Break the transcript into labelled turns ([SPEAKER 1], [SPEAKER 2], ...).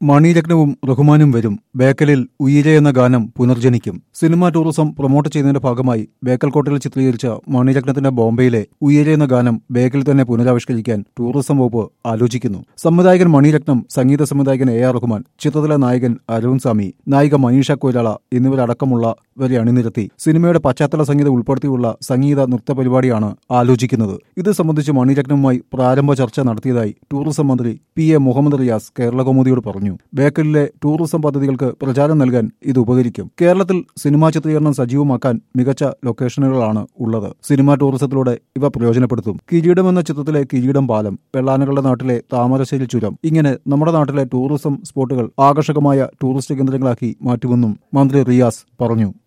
[SPEAKER 1] മണിരത്നവും റഹ്മാനും വരും ബേക്കലിൽ ഉയിര എന്ന ഗാനം പുനർജനിക്കും സിനിമാ ടൂറിസം പ്രൊമോട്ട് ചെയ്യുന്നതിന്റെ ഭാഗമായി ബേക്കൽ കോട്ടയിൽ ചിത്രീകരിച്ച മണിരത്നത്തിന്റെ ബോംബെയിലെ ഉയിര എന്ന ഗാനം ബേക്കലിൽ തന്നെ പുനരാവിഷ്കരിക്കാൻ ടൂറിസം വകുപ്പ് ആലോചിക്കുന്നു സംവിധായകൻ മണിരത്നം സംഗീത സംവിധായകൻ എ ആർ റഹ്മാൻ ചിത്രത്തിലെ നായകൻ അരുൺ സ്വാമി നായിക മനീഷ കൊയ്രാള എന്നിവരടക്കമുള്ളവരെ അണിനിരത്തി സിനിമയുടെ പശ്ചാത്തല സംഗീതം ഉൾപ്പെടുത്തിയുള്ള സംഗീത നൃത്ത പരിപാടിയാണ് ആലോചിക്കുന്നത് ഇത് സംബന്ധിച്ച് മണിരത്നവുമായി പ്രാരംഭ ചർച്ച നടത്തിയതായി ടൂറിസം മന്ത്രി പി എ മുഹമ്മദ് റിയാസ് കേരള കൗമുദിയോട് പറഞ്ഞു ബേക്കലിലെ ടൂറിസം പദ്ധതികൾക്ക് പ്രചാരം നൽകാൻ ഇത് ഉപകരിക്കും കേരളത്തിൽ സിനിമാ ചിത്രീകരണം സജീവമാക്കാൻ മികച്ച ലൊക്കേഷനുകളാണ് ഉള്ളത് സിനിമാ ടൂറിസത്തിലൂടെ ഇവ പ്രയോജനപ്പെടുത്തും കിരീടം എന്ന ചിത്രത്തിലെ കിരീടം പാലം വെള്ളാനകളുടെ നാട്ടിലെ താമരശ്ശേരി ചുരം ഇങ്ങനെ നമ്മുടെ നാട്ടിലെ ടൂറിസം സ്പോട്ടുകൾ ആകർഷകമായ ടൂറിസ്റ്റ് കേന്ദ്രങ്ങളാക്കി മാറ്റുമെന്നും മന്ത്രി റിയാസ് പറഞ്ഞു